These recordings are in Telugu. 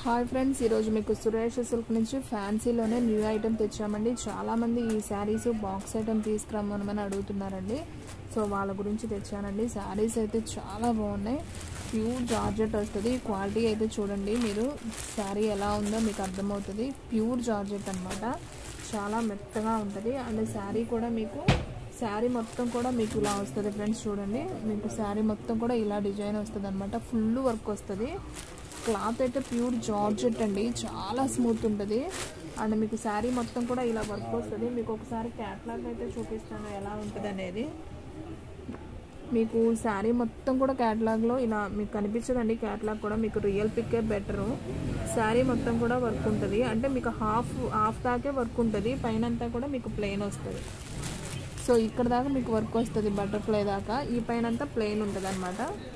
హాయ్ ఫ్రెండ్స్ ఈరోజు మీకు సురేష్ సిల్క్ నుంచి ఫ్యాన్సీలోనే న్యూ ఐటెం తెచ్చామండి చాలామంది ఈ శారీస్ బాక్స్ ఐటెం తీసుకురమ్మని అడుగుతున్నారండి సో వాళ్ళ గురించి తెచ్చానండి శారీస్ అయితే చాలా బాగున్నాయి ప్యూర్ జార్జెట్ వస్తుంది క్వాలిటీ అయితే చూడండి మీరు శారీ ఎలా ఉందో మీకు అర్థమవుతుంది ప్యూర్ జార్జెట్ అనమాట చాలా మెత్తగా ఉంటుంది అండ్ శారీ కూడా మీకు శారీ మొత్తం కూడా మీకు ఇలా వస్తుంది ఫ్రెండ్స్ చూడండి మీకు శారీ మొత్తం కూడా ఇలా డిజైన్ వస్తుంది అనమాట ఫుల్ వర్క్ వస్తుంది క్లాత్ అయితే ప్యూర్ జార్జెట్ అండి చాలా స్మూత్ ఉంటుంది అండ్ మీకు శారీ మొత్తం కూడా ఇలా వర్క్ వస్తుంది మీకు ఒకసారి క్యాట్లాగ్ అయితే చూపిస్తాను ఎలా ఉంటుంది అనేది మీకు శారీ మొత్తం కూడా క్యాటలాగ్లో ఇలా మీకు కనిపించదండి క్యాటలాగ్ కూడా మీకు రియల్ పిక్కే బెటరు శారీ మొత్తం కూడా వర్క్ ఉంటుంది అంటే మీకు హాఫ్ హాఫ్ దాకే వర్క్ ఉంటుంది పైన అంతా కూడా మీకు ప్లెయిన్ వస్తుంది సో ఇక్కడ దాకా మీకు వర్క్ వస్తుంది బటర్ఫ్లై దాకా ఈ పైన అంతా ప్లెయిన్ ఉంటుంది అనమాట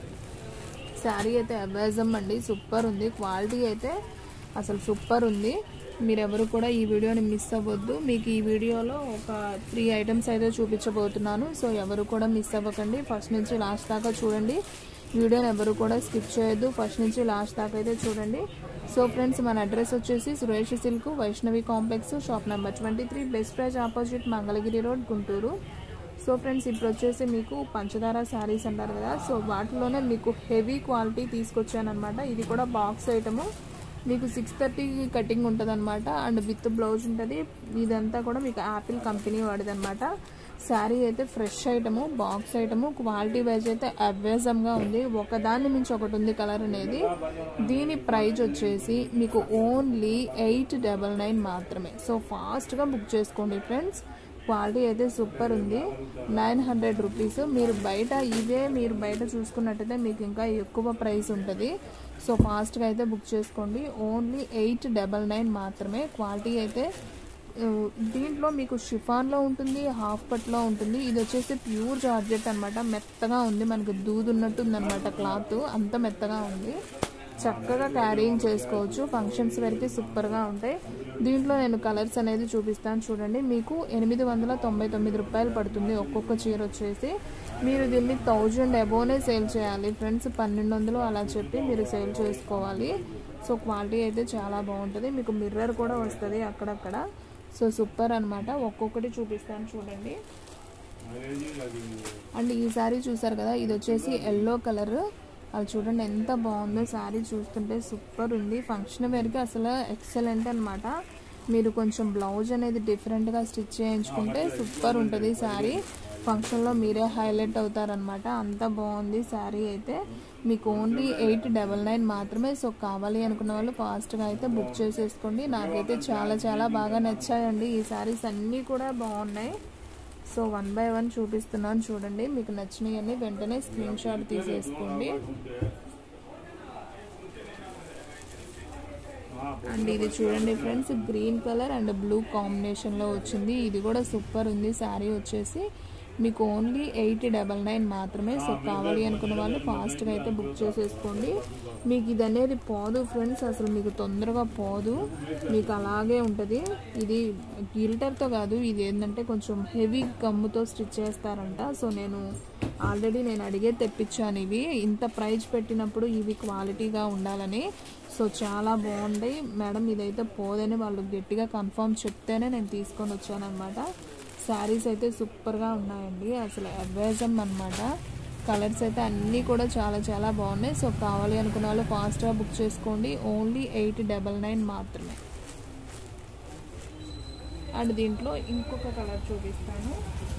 శారీ అయితే అవేజం అండి సూపర్ ఉంది క్వాలిటీ అయితే అసలు సూపర్ ఉంది మీరు ఎవరు కూడా ఈ వీడియోని మిస్ అవ్వద్దు మీకు ఈ వీడియోలో ఒక త్రీ ఐటమ్స్ అయితే చూపించబోతున్నాను సో ఎవరు కూడా మిస్ అవ్వకండి ఫస్ట్ నుంచి లాస్ట్ దాకా చూడండి వీడియోని ఎవరు కూడా స్కిప్ చేయొద్దు ఫస్ట్ నుంచి లాస్ట్ దాకా అయితే చూడండి సో ఫ్రెండ్స్ మన అడ్రస్ వచ్చేసి Suresh silk Vaishnavi complex shop number twenty three best price opposite Mangalagiri road Guntur so friends ఇప్పుడు వచ్చేసి మీకు పంచదార శారీస్ అంటారు కదా సో వాటిలోనే మీకు హెవీ క్వాలిటీ తీసుకొచ్చాను అనమాట ఇది కూడా బాక్స్ ఐటము మీకు సిక్స్ థర్టీ కటింగ్ ఉంటుంది అనమాట అండ్ విత్ బ్లౌజ్ ఉంటుంది ఇదంతా కూడా మీకు యాపిల్ కంపెనీ వాడిది అనమాట శారీ అయితే fresh item box item quality wise అయితే అవేజంగా ఉంది ఒకదాన్ని మించి ఒకటి ఉంది కలర్ అనేది దీని ప్రైజ్ వచ్చేసి మీకు ఓన్లీ ఎయిట్ డబల్ నైన్ మాత్రమే సో ఫాస్ట్గా బుక్ చేసుకోండి ఫ్రెండ్స్ క్వాలిటీ అయితే సూపర్ ఉంది నైన్ హండ్రెడ్ రూపీస్ మీరు బయట ఇవే మీరు బయట చూసుకున్నట్టయితే మీకు ఇంకా ఎక్కువ ప్రైస్ ఉంటుంది సో ఫాస్ట్గా అయితే బుక్ చేసుకోండి ఓన్లీ ఎయిట్ డబల్ నైన్ మాత్రమే క్వాలిటీ అయితే దీంట్లో మీకు షిఫాన్లో ఉంటుంది హాఫ్ పట్లో ఉంటుంది ఇది వచ్చేసి ప్యూర్ జార్జెట్ అనమాట మెత్తగా ఉంది మనకి దూదు ఉన్నట్టు ఉందన్నమాట క్లాత్ అంత మెత్తగా ఉంది చక్కగా క్యారీయింగ్ చేసుకోవచ్చు ఫంక్షన్స్ వరకు సూపర్గా ఉంటాయి దీంట్లో నేను కలర్స్ అనేది చూపిస్తాను చూడండి మీకు ఎనిమిది వందల తొంభై తొమ్మిది రూపాయలు పడుతుంది ఒక్కొక్క చీర వచ్చేసి మీరు దీన్ని థౌజండ్ అబోనే సేల్ చేయాలి ఫ్రెండ్స్ పన్నెండు వందలు అలా చెప్పి మీరు సేల్ చేసుకోవాలి సో క్వాలిటీ అయితే చాలా బాగుంటుంది మీకు మిర్రర్ కూడా వస్తుంది అక్కడక్కడ సో సూపర్ అనమాట ఒక్కొక్కటి చూపిస్తాను చూడండి అండ్ ఈ శారీ చూసారు కదా ఇది వచ్చేసి ఎల్లో కలర్ అది చూడండి ఎంత బాగుందో శారీ చూస్తుంటే సూపర్ ఉంది ఫంక్షన్ వేర్కి అసలు ఎక్సలెంట్ అనమాట మీరు కొంచెం బ్లౌజ్ అనేది డిఫరెంట్గా స్టిచ్ చేయించుకుంటే సూపర్ ఉంటుంది శారీ ఫంక్షన్లో మీరే హైలైట్ అవుతారనమాట అంత బాగుంది శారీ అయితే మీకు ఓన్లీ ఎయిట్ డబల్ నైన్ మాత్రమే సో కావాలి అనుకున్న వాళ్ళు ఫాస్ట్గా అయితే బుక్ చేసేసుకోండి నాకైతే చాలా చాలా బాగా నచ్చాయండి ఈ శారీస్ అన్నీ కూడా బాగున్నాయి సో వన్ బై వన్ చూపిస్తున్నాను చూడండి మీకు నచ్చినవన్నీ వెంటనే స్క్రీన్ షాట్ తీసేసుకోండి అండ్ ఇది చూడండి friends green colour and blue కాంబినేషన్లో వచ్చింది ఇది కూడా సూపర్ ఉంది శారీ వచ్చేసి మీకు ఓన్లీ ఎయిట్ డబల్ నైన్ మాత్రమే సో కావాలి అనుకున్న వాళ్ళు ఫాస్ట్గా అయితే బుక్ చేసేసుకోండి మీకు ఇది అనేది పోదు ఫ్రెండ్స్ అసలు మీకు తొందరగా పోదు మీకు అలాగే ఉంటుంది ఇది గిల్టర్తో కాదు ఇది ఏంటంటే కొంచెం హెవీ గమ్ముతో స్టిచ్ చేస్తారంట సో నేను ఆల్రెడీ నేను అడిగే తెప్పించాను ఇవి ఇంత ప్రైజ్ పెట్టినప్పుడు ఇవి క్వాలిటీగా ఉండాలని సో చాలా బాగుంటాయి మేడం ఇదైతే పోదని వాళ్ళు గట్టిగా కన్ఫర్మ్ చెప్తేనే నేను తీసుకొని వచ్చానమాట శారీస్ అయితే సూపర్గా ఉన్నాయండి అసలు అవేజం అనమాట కలర్స్ అయితే అన్నీ కూడా చాలా చాలా బాగున్నాయి సో కావాలి అనుకున్న వాళ్ళు ఫాస్ట్గా బుక్ చేసుకోండి ఓన్లీ ఎయిట్ డబల్ నైన్ మాత్రమే అండ్ దీంట్లో ఇంకొక కలర్ చూపిస్తాను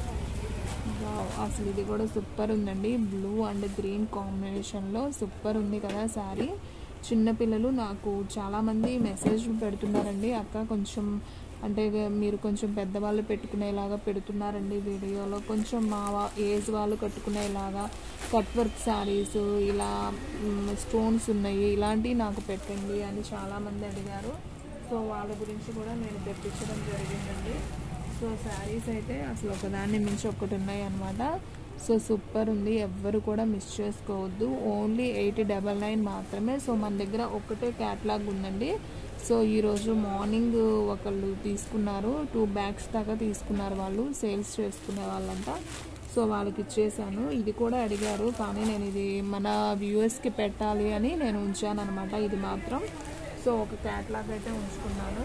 అసలు ఇది కూడా సూపర్ ఉందండి బ్లూ అండ్ గ్రీన్ కాంబినేషన్లో సూపర్ ఉంది కదా శారీ చిన్నపిల్లలు నాకు చాలామంది మెసేజ్ పెడుతున్నారండి అక్క కొంచెం అంటే మీరు కొంచెం పెద్దవాళ్ళు పెట్టుకునేలాగా పెడుతున్నారండి వీడియోలో కొంచెం మా ఏజ్ వాళ్ళు కట్టుకునేలాగా కట్ వర్క్ శారీస్ ఇలా స్టోన్స్ ఉన్నాయి ఇలాంటివి నాకు పెట్టండి అని చాలామంది అడిగారు సో వాళ్ళ గురించి కూడా నేను తెప్పించడం జరిగిందండి సో శారీస్ అయితే అసలు ఒకదాన్ని మించి ఒకటి ఉన్నాయి అనమాట సో సూపర్ ఉంది ఎవ్వరు కూడా మిస్ చేసుకోవద్దు ఓన్లీ ఎయిటీ డబల్ నైన్ మాత్రమే సో మన దగ్గర ఒకటే క్యాట్లాగ్ ఉందండి సో ఈరోజు మార్నింగ్ ఒకళ్ళు తీసుకున్నారు టూ బ్యాగ్స్ దాకా తీసుకున్నారు వాళ్ళు సేల్స్ చేసుకునే వాళ్ళంతా సో వాళ్ళకి ఇచ్చేసాను ఇది కూడా అడిగారు కానీ నేను ఇది మన వ్యూవర్స్కి పెట్టాలి అని నేను ఉంచాను అనమాట ఇది మాత్రం సో ఒక క్యాట్లాగ్ అయితే ఉంచుకున్నాను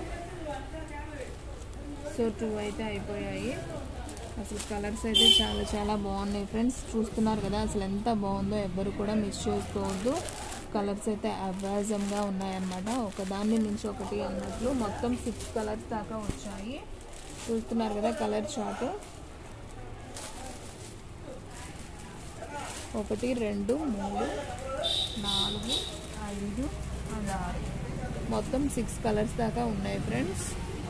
సో టూ అయితే అయిపోయాయి అసలు కలర్స్ అయితే చాలా చాలా బాగున్నాయి ఫ్రెండ్స్ చూస్తున్నారు కదా అసలు ఎంత బాగుందో ఎవ్వరు కూడా మిస్ చేసుకోవద్దు కలర్స్ అయితే అవాజంగా ఉన్నాయన్నమాట ఒకదాన్ని నుంచి ఒకటి అన్నట్లు మొత్తం సిక్స్ కలర్స్ దాకా వచ్చాయి చూస్తున్నారు కదా కలర్ చార్ట్ ఒకటి రెండు మూడు నాలుగు ఐదు అండ్ ఆరు మొత్తం సిక్స్ కలర్స్ దాకా ఉన్నాయి ఫ్రెండ్స్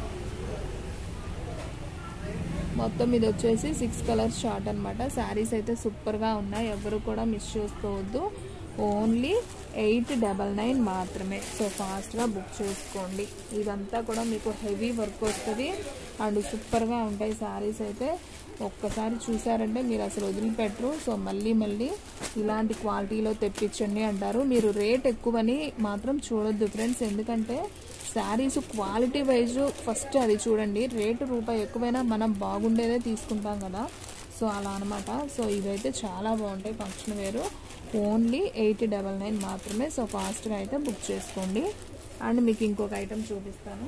మొత్తం ఇది వచ్చేసి సిక్స్ కలర్స్ షార్ట్ అనమాట శారీస్ అయితే సూపర్గా ఉన్నాయి ఎవరు కూడా మిస్ చేసుకోవద్దు ఓన్లీ ఎయిట్ డబల్ నైన్ మాత్రమే సో ఫాస్ట్గా బుక్ చేసుకోండి ఇదంతా కూడా మీకు హెవీ వర్క్ వస్తుంది అండ్ సూపర్గా ఉంటాయి శారీస్ అయితే ఒక్కసారి చూసారంటే మీరు అసలు వదిలిపెట్టరు సో మళ్ళీ మళ్ళీ ఇలాంటి క్వాలిటీలో తెప్పించండి అంటారు మీరు రేట్ ఎక్కువని మాత్రం చూడొద్దు ఫ్రెండ్స్ ఎందుకంటే శారీస్ క్వాలిటీ వైజ్ ఫస్ట్ అది చూడండి రేటు రూపాయి ఎక్కువైనా మనం బాగుండేదే తీసుకుంటాం కదా సో అలా అనమాట సో ఇవైతే చాలా బాగుంటాయి ఫంక్షన్ వేరు ఓన్లీ ఎయిటీ డబల్ నైన్ మాత్రమే సో ఫాస్ట్గా అయితే బుక్ చేసుకోండి అండ్ మీకు ఇంకొక ఐటెం చూపిస్తాను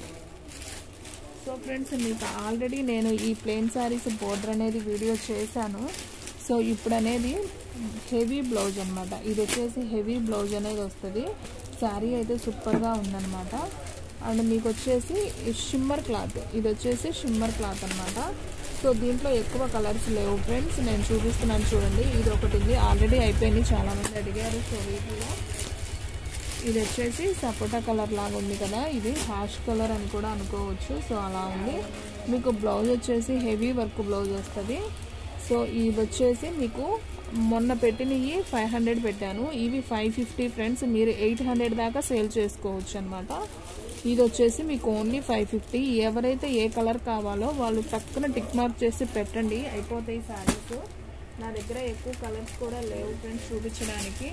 సో ఫ్రెండ్స్ మీకు ఆల్రెడీ నేను ఈ ప్లెయిన్ శారీస్ బోర్డర్ అనేది వీడియో చేశాను సో ఇప్పుడు అనేది హెవీ బ్లౌజ్ అనమాట ఇది వచ్చేసి హెవీ బ్లౌజ్ అనేది వస్తుంది శారీ అయితే సూపర్గా ఉందన్నమాట అండ్ మీకు వచ్చేసి షిమ్మర్ క్లాత్ ఇది వచ్చేసి షిమ్మర్ క్లాత్ అనమాట సో దీంట్లో ఎక్కువ కలర్స్ లేవు ఫ్రెండ్స్ నేను చూపిస్తున్నాను చూడండి ఇది ఒకటి ఉంది ఆల్రెడీ అయిపోయింది చాలామంది అడిగారు సో వీటిలో ఇది వచ్చేసి సపోటా కలర్ లాగా ఉంది కదా ఇది హ్యాష్ కలర్ అని కూడా అనుకోవచ్చు సో అలా ఉంది మీకు బ్లౌజ్ వచ్చేసి హెవీ వర్క్ బ్లౌజ్ వస్తుంది సో ఇది వచ్చేసి మీకు మొన్న పెట్టినవి ఫైవ్ హండ్రెడ్ పెట్టాను ఇవి ఫైవ్ ఫిఫ్టీ ఫ్రెండ్స్ మీరు ఎయిట్ హండ్రెడ్ దాకా సేల్ చేసుకోవచ్చు అనమాట ఇది వచ్చేసి మీకు ఓన్లీ ఫైవ్ ఫిఫ్టీ ఎవరైతే ఏ కలర్ కావాలో వాళ్ళు టక్కున టిక్ మార్క్ చేసి పెట్టండి అయిపోతాయి శారీస్ నా దగ్గర ఎక్కువ కలర్స్ కూడా లేవు ఫ్రెండ్స్ చూపించడానికి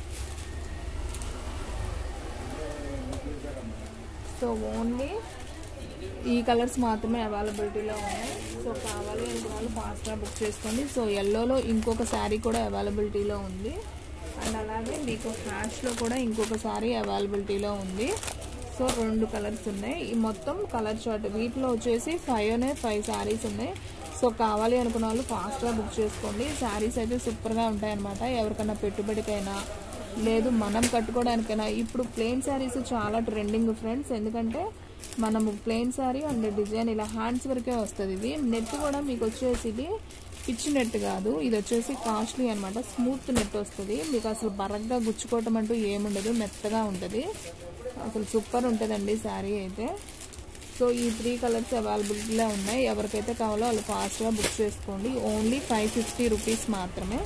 సో ఓన్లీ ఈ కలర్స్ మాత్రమే అవైలబిలిటీలో ఉన్నాయి సో కావాలి అనుకున్న వాళ్ళు ఫాస్ట్గా బుక్ చేసుకోండి సో ఎల్లోలో ఇంకొక శారీ కూడా అవైలబిలిటీలో ఉంది అండ్ అలాగే మీకు హ్యాష్లో కూడా ఇంకొక శారీ అవైలబిలిటీలో ఉంది సో రెండు కలర్స్ ఉన్నాయి ఈ మొత్తం కలర్ చార్ట్ వీటిలో వచ్చేసి ఫైవ్ అనే ఫైవ్ శారీస్ ఉన్నాయి సో కావాలి అనుకున్న వాళ్ళు ఫాస్ట్గా బుక్ చేసుకోండి శారీస్ అయితే సూపర్గా ఉంటాయి అనమాట ఎవరికైనా పెట్టుబడికైనా లేదు మనం కట్టుకోవడానికైనా ఇప్పుడు ప్లెయిన్ శారీస్ చాలా ట్రెండింగ్ ఫ్రెండ్స్ ఎందుకంటే మనము ప్లెయిన్ శారీ అండ్ డిజైన్ ఇలా హ్యాండ్స్ వరకే వస్తుంది ఇది నెట్ కూడా మీకు వచ్చేసి ఇది పిచ్ నెట్ కాదు ఇది వచ్చేసి కాస్ట్లీ అనమాట స్మూత్ నెట్ వస్తుంది మీకు అసలు బరగ్గా గుచ్చుకోవటం అంటూ ఏముండదు మెత్తగా ఉంటుంది అసలు సూపర్ ఉంటుందండి శారీ అయితే సో ఈ త్రీ కలర్స్ అవైలబిలిటీలో ఉన్నాయి ఎవరికైతే కావాలో వాళ్ళు ఫాస్ట్గా బుక్ చేసుకోండి ఓన్లీ ఫైవ్ ఫిఫ్టీ రూపీస్ మాత్రమే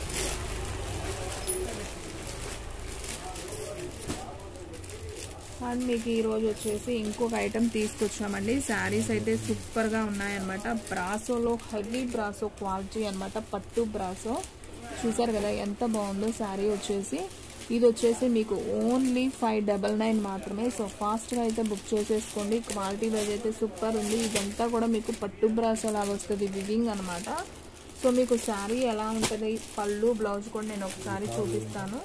అండ్ మీకు ఈరోజు వచ్చేసి ఇంకొక ఐటెం తీసుకొచ్చామండి శారీస్ అయితే సూపర్గా ఉన్నాయన్నమాట బ్రాసోలో హెవీ బ్రాసో క్వాలిటీ అనమాట పట్టు బ్రాసో చూసారు కదా ఎంత బాగుందో శారీ వచ్చేసి ఇది వచ్చేసి మీకు ఓన్లీ ఫైవ్ డబల్ నైన్ మాత్రమే సో ఫాస్ట్గా అయితే బుక్ చేసేసుకోండి క్వాలిటీ వైజ్ అయితే సూపర్ ఉంది ఇదంతా కూడా మీకు పట్టు బ్రాసో లాగా వస్తుంది వివింగ్ అనమాట సో మీకు శారీ ఎలా ఉంటుంది పళ్ళు బ్లౌజ్ కూడా నేను ఒకసారి చూపిస్తాను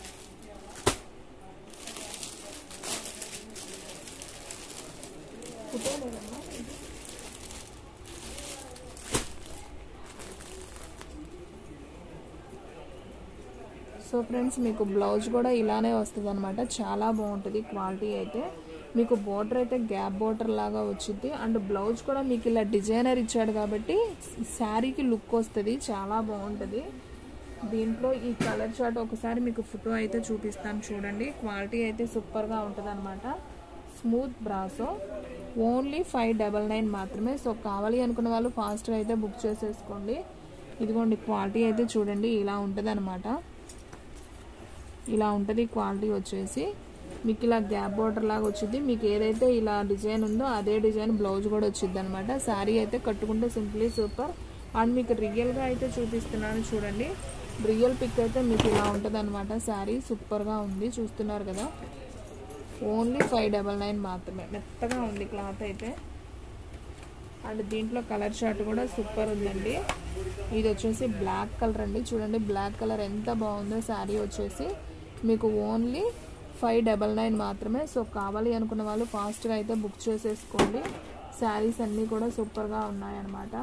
సో ఫ్రెండ్స్ మీకు బ్లౌజ్ కూడా ఇలానే వస్తుంది అనమాట చాలా బాగుంటుంది క్వాలిటీ అయితే మీకు బోర్డర్ అయితే గ్యాప్ బోర్డర్ లాగా వచ్చింది అండ్ బ్లౌజ్ కూడా మీకు ఇలా డిజైనర్ ఇచ్చాడు కాబట్టి శారీకి లుక్ వస్తుంది చాలా బాగుంటుంది దీంట్లో ఈ కలర్ చార్ట్ ఒకసారి మీకు ఫోటో అయితే చూపిస్తాను చూడండి క్వాలిటీ అయితే సూపర్గా ఉంటుంది అనమాట smooth brasso only five double nine మాత్రమే సో కావాలి అనుకున్న వాళ్ళు ఫాస్ట్గా అయితే బుక్ చేసేసుకోండి ఇదిగోండి క్వాలిటీ అయితే చూడండి ఇలా ఉంటుంది అనమాట ఇలా ఉంటుంది క్వాలిటీ వచ్చేసి మీకు ఇలా గ్యాప్ బోర్డర్ లాగా వచ్చింది మీకు ఏదైతే ఇలా డిజైన్ ఉందో అదే డిజైన్ బ్లౌజ్ కూడా వచ్చింది అనమాట శారీ అయితే కట్టుకుంటే సింప్లీ సూపర్ అండ్ మీకు రియల్గా అయితే చూపిస్తున్నాను చూడండి రియల్ పిక్ అయితే మీకు ఇలా ఉంటుంది అనమాట శారీ సూపర్గా ఉంది చూస్తున్నారు కదా ఓన్లీ ఫైవ్ డబల్ నైన్ మాత్రమే మెత్తగా ఉంది క్లాత్ అయితే అండ్ దీంట్లో కలర్ షార్ట్ కూడా సూపర్ ఉందండి ఇది వచ్చేసి బ్లాక్ కలర్ అండి చూడండి బ్లాక్ కలర్ ఎంత బాగుందో శారీ వచ్చేసి మీకు ఓన్లీ ఫైవ్ డబల్ నైన్ మాత్రమే సో కావాలి అనుకున్న వాళ్ళు ఫాస్ట్గా అయితే బుక్ చేసేసుకోండి శారీస్ అన్నీ కూడా సూపర్గా ఉన్నాయన్నమాట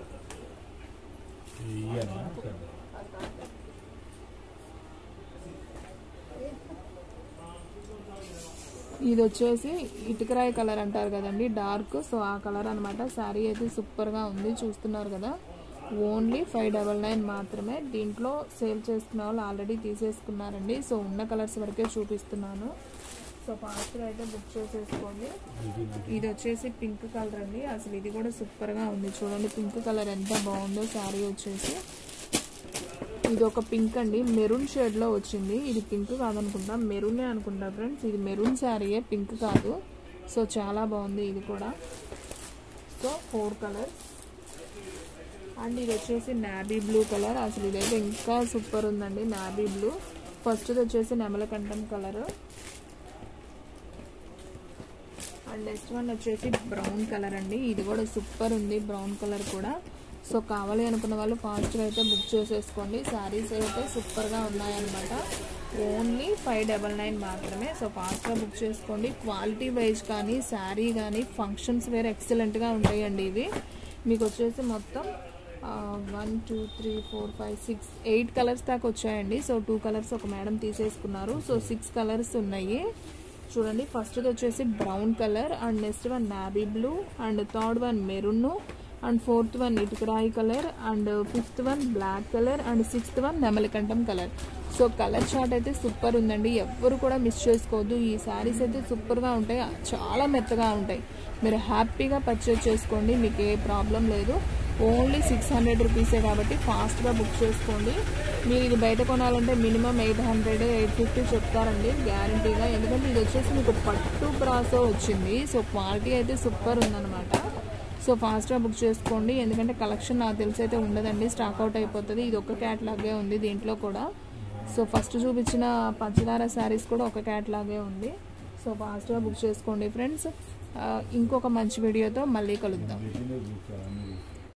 ఇది వచ్చేసి ఇటుకరాయి కలర్ అంటారు కదండి డార్క్ సో ఆ కలర్ అనమాట శారీ అయితే సూపర్గా ఉంది చూస్తున్నారు కదా ఓన్లీ ఫైవ్ డబల్ నైన్ మాత్రమే దీంట్లో సేల్ చేసుకున్న వాళ్ళు ఆల్రెడీ తీసేసుకున్నారండి సో ఉన్న కలర్స్ వరకే చూపిస్తున్నాను సో ఫాస్ట్గా అయితే బుక్ చేసేసుకోండి ఇది వచ్చేసి పింక్ కలర్ అండి అసలు ఇది కూడా సూపర్గా ఉంది చూడండి పింక్ కలర్ ఎంత బాగుందో శారీ వచ్చేసి ఇది ఒక పింక్ అండి మెరూన్ షేడ్లో వచ్చింది ఇది పింక్ కాదనుకుంటా మెరూనే అనుకుంటా ఫ్రెండ్స్ ఇది మెరూన్ శారీయే పింక్ కాదు సో చాలా బాగుంది ఇది కూడా సో ఫోర్ కలర్స్ అండ్ ఇది వచ్చేసి నాబీ బ్లూ కలర్ అసలు ఇదైతే ఇంకా సూపర్ ఉందండి నాబీ బ్లూ ఫస్ట్ వచ్చేసి నెమలకంఠం కలర్ అండ్ నెక్స్ట్ వన్ వచ్చేసి బ్రౌన్ కలర్ అండి ఇది కూడా సూపర్ ఉంది బ్రౌన్ కలర్ కూడా సో కావాలి అనుకున్న వాళ్ళు ఫాస్ట్గా అయితే బుక్ చేసేసుకోండి శారీస్ అయితే సూపర్గా ఉన్నాయన్నమాట ఓన్లీ ఫైవ్ డబల్ నైన్ మాత్రమే సో ఫాస్ట్గా బుక్ చేసుకోండి క్వాలిటీ వైజ్ కానీ శారీ కానీ ఫంక్షన్స్ వేరే ఎక్సలెంట్గా ఉంటాయండి ఇవి మీకు వచ్చేసి మొత్తం one two three four five six eight colours దాకా వచ్చాయండి సో టూ కలర్స్ ఒక మేడం తీసేసుకున్నారు సో సిక్స్ కలర్స్ ఉన్నాయి చూడండి ఫస్ట్ వచ్చేసి brown colour and next one navy blue and third one maroon and fourth one ఇటుకరాయి colour and fifth one black colour and sixth one నెమలికంఠం కలర్ సో కలర్ చార్ట్ అయితే సూపర్ ఉందండి ఎవ్వరు కూడా మిస్ చేసుకోవద్దు ఈ శారీస్ అయితే సూపర్గా ఉంటాయి చాలా మెత్తగా ఉంటాయి మీరు హ్యాపీగా పర్చేజ్ చేసుకోండి మీకు ఏ ప్రాబ్లం లేదు ఓన్లీ సిక్స్ హండ్రెడ్ రూపీసే కాబట్టి ఫాస్ట్గా బుక్ చేసుకోండి మీరు ఇది బయట కొనాలంటే minimum eight hundred eight fifty చెప్తారండి గ్యారంటీగా ఎందుకంటే ఇది వచ్చేసి మీకు పట్టు బ్రాసో వచ్చింది సో క్వాలిటీ అయితే సూపర్ ఉందన్నమాట సో ఫాస్ట్గా బుక్ చేసుకోండి ఎందుకంటే కలెక్షన్ నాకు తెలిసి అయితే ఉండదండి స్టాక్ అవుట్ అయిపోతుంది ఇది ఒక క్యాట్లాగే ఉంది దీంట్లో కూడా సో ఫస్ట్ చూపించిన పంచదార శారీస్ కూడా ఒక క్యాట్లాగే ఉంది సో ఫాస్ట్గా బుక్ చేసుకోండి ఫ్రెండ్స్ ఇంకొక మంచి వీడియోతో మళ్ళీ కలుద్దాం